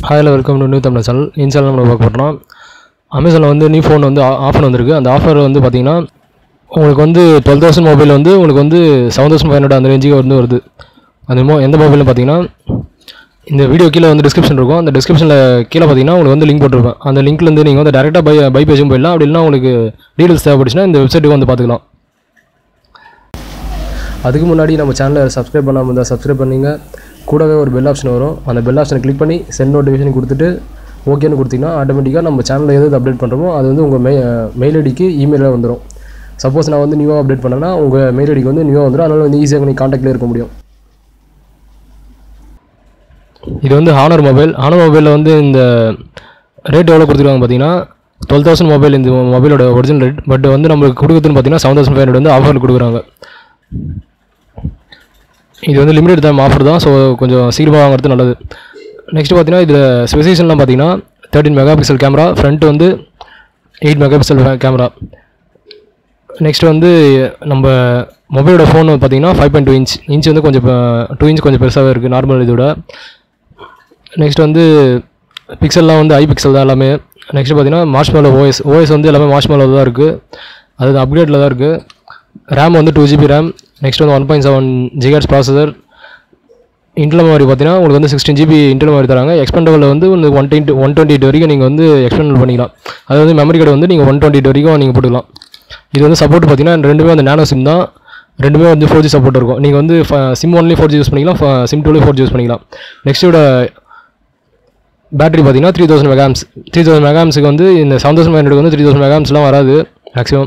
ஹாயில் welcome to new Tamil channel install நம்ம பார்க்க போகிறோம் அமேசானில் வந்து நியூ ஃபோன் வந்து ஆஃபர் வந்திருக்கு அந்த ஆஃபர் வந்து பார்த்தீங்கன்னா உங்களுக்கு வந்து டுவெல் தௌசண்ட் மொபைல் வந்து உங்களுக்கு வந்து செவன் தௌசண்ட் ஃபைவ் ஹண்ட்ரட் அந்த ரேஞ்சுக்கு வந்து வருது அந்த மோ எந்த மொபைல்னு பார்த்தீங்கன்னா இந்த வீடியோ கீழே வந்து டிஸ்கிரிப்ஷன் இருக்கும் அந்த டிஸ்கிரிப்ஷனில் கீழே பார்த்தீங்கன்னா உங்களுக்கு வந்து லிங்க் போட்டிருப்பேன் அந்த லிங்க்லேருந்து நீங்கள் வந்து டேரெக்டாக பை பை பேஜும் போயிடலாம் அப்படி இல்லைனா உங்களுக்கு டீட்டெயில்ஸ் தேவைப்பட்டுச்சுன்னா இந்த வெப்சைட்டுக்கு வந்து பார்த்துக்கலாம் அதுக்கு முன்னாடி நம்ம சேனலை சப்ஸ்கிரைப் பண்ணாமல் இருந்தால் சப்ஸ்கிரைப் பண்ணிங்க கூடவே ஒரு பெல் ஆப்ஷன் வரும் அந்த பெல் ஆப்ஷனை கிளிக் பண்ணி சென்ட் நோட்டிஃபிகேஷன் கொடுத்துட்டு ஓகேன்னு கொடுத்தீங்கன்னா ஆட்டோமேட்டிக்காக நம்ம சேனலில் எது அப்டேட் பண்ணுறோமோ அது வந்து உங்கள் மெய் மெயில் ஐடிக்கு இமெயிலில் வந்துடும் சப்போஸ் நான் வந்து நியூவாக அப்டேட் பண்ணேன்னா உங்கள் மெயில் ஐடிக்கு வந்து நியூவாக வந்துடும் அதனால் வந்து ஈஸியாக நீங்கள் காண்டாக்ட்லேயே இருக்க முடியும் இது வந்து ஹானர் மொபைல் ஹானர் மொபைலில் வந்து இந்த ரேட் எவ்வளோ கொடுத்துருக்காங்க பார்த்தீங்கன்னா டுவெல் தௌசண்ட் மொபைல் இந்த மொபைலோட ஒரிஜினல் ரேட் பட் வந்து நம்மளுக்கு கொடுக்குறதுன்னு பார்த்தீங்கன்னா செவன் தௌசண்ட் ஃபைவ் ஹண்ட்ரட் வந்து ஆஃபர் கொடுக்குறாங்க இது வந்து லிமிடெட் டைம் ஆஃபர் தான் ஸோ கொஞ்சம் சீக்கிரமாக வாங்குறது நல்லது நெக்ஸ்ட் பார்த்தீங்கன்னா இதில் ஸ்பெசிஃபிகேஷன்லாம் பார்த்தீங்கன்னா thirteen megapixel camera front வந்து eight megapixel camera next வந்து நம்ம மொபைலோட ஃபோன் பார்த்தீங்கன்னா five point two inch inch வந்து கொஞ்சம் டூ இன்ச் கொஞ்சம் பெருசாகவே இருக்குது நார்மல் இதோட நெக்ஸ்ட் வந்து பிக்சல்லாம் வந்து ஐ பிக்சல் தான் எல்லாமே நெக்ஸ்ட் பார்த்தீங்கன்னா மார்ஷ்மேலோ ஓஎஸ் ஓஎஸ் வந்து எல்லாமே மார்ஷ்மேலோ தான் இருக்குது அது அப்கிரேடில் தான் இருக்குது ரேம் வந்து டூ ஜிபி ரேம் நெக்ஸ்ட் வந்து one point seven gigahertz processor internal மாதிரி பார்த்தீங்கன்னா உங்களுக்கு வந்து சிக்ஸ்டீன் ஜிபி இன்டர்னல் மாதிரி தராங்க எக்ஸ்பெண்டபிள் வந்து one one twenty one twenty eight வரைக்கும் நீங்கள் வந்து எக்ஸ்பெண்டபிள் பண்ணிக்கலாம் அது வந்து மெமரி கார்டு வந்து நீங்கள் ஒன் டுவெண்ட்டி எயிட் வரைக்கும் நீங்கள் போட்டுக்கலாம் இது வந்து சப்போர்ட் பார்த்தீங்கன்னா ரெண்டுமே வந்து நேனோ சிம் தான் ரெண்டுமே வந்து ஃபோர் ஜி சப்போர்ட் இருக்கும் நீங்கள் வந்து சிம் ஒன்லேயும் ஃபோர் ஜி யூஸ் பண்ணிக்கலாம் சிம் டூலேயும் ஃபோர் ஜி யூஸ் பண்ணிக்கலாம் நெக்ஸ்ட்டோட பேட்டரி பார்த்தீங்கன்னா த்ரீ தௌசண்ட் மெகாம்ஸ் த்ரீ தௌசண்ட் மெகாம்ஸுக்கு வந்து இந்த செவன் தௌசண்ட் ஃபைவ் வந்து த்ரீ தௌசண்ட் மெகாம்ஸ்லாம் வராது மேக்ஸிமம்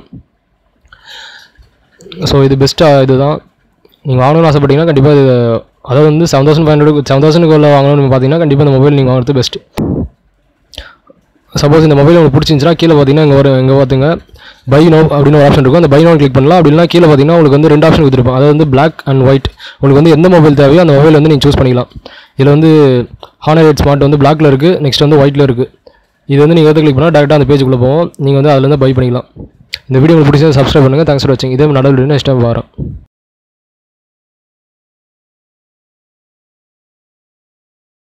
ஸோ இது பெஸ்ட்டாக இதுதான் நீங்கள் வாங்கணும்னு ஆசைப்பட்டீங்கன்னா கண்டிப்பாக இது அதாவது வந்து seven thousand five hundred seven தௌசண்ட்க்கு உள்ள வாங்கணும்னு பார்த்தீங்கன்னா கண்டிப்பாக இந்த மொபைல் நீங்கள் வாங்குறது பெஸ்ட்டு சப்போஸ் இந்த மொபைல் உங்களுக்கு பிடிச்சிருந்துச்சுன்னா கீழே பார்த்தீங்கன்னா இங்கே வரும் இங்கே பார்த்துங்க பை நோ அப்படின்னு ஒரு ஆப்ஷன் இருக்கும் அந்த பை நோ கிளிக் பண்ணலாம் அப்படின்னா கீழே பார்த்தீங்கன்னா உங்களுக்கு வந்து ரெண்டு ஆப்ஷன் கொடுத்துருப்போம் அதாவது வந்து பிளாக் அண்ட் ஒயிட் உங்களுக்கு வந்து எந்த மொபைல் தேவையோ அந்த மொபைல் வந்து நீங்கள் சூஸ் பண்ணிக்கலாம் இதில் வந்து ஹானர் எயிட் ஸ்மார்ட் வந்து பிளாக்ல இருக்குது நெக்ஸ்ட் வந்து ஒயிட்டில் இருக்குது இது வந்து நீங்கள் எதாவது கிளிக் பண்ணால் டேரெக்டாக அந்த பேஜுக்குள்ளே போவோம் நீங்கள் வந்து அதுலேருந்து பை பண்ணிக்கலாம் இந்த வீடியோ உங்களுக்கு பிடிச்சதை சப்ஸ்கிரைப் பண்ணுங்கள் தேங்க்ஸ் ஃபார் வாட்சிங் இதே நடவடிக்கை நெக்ஸ்ட் டைம் வரோம்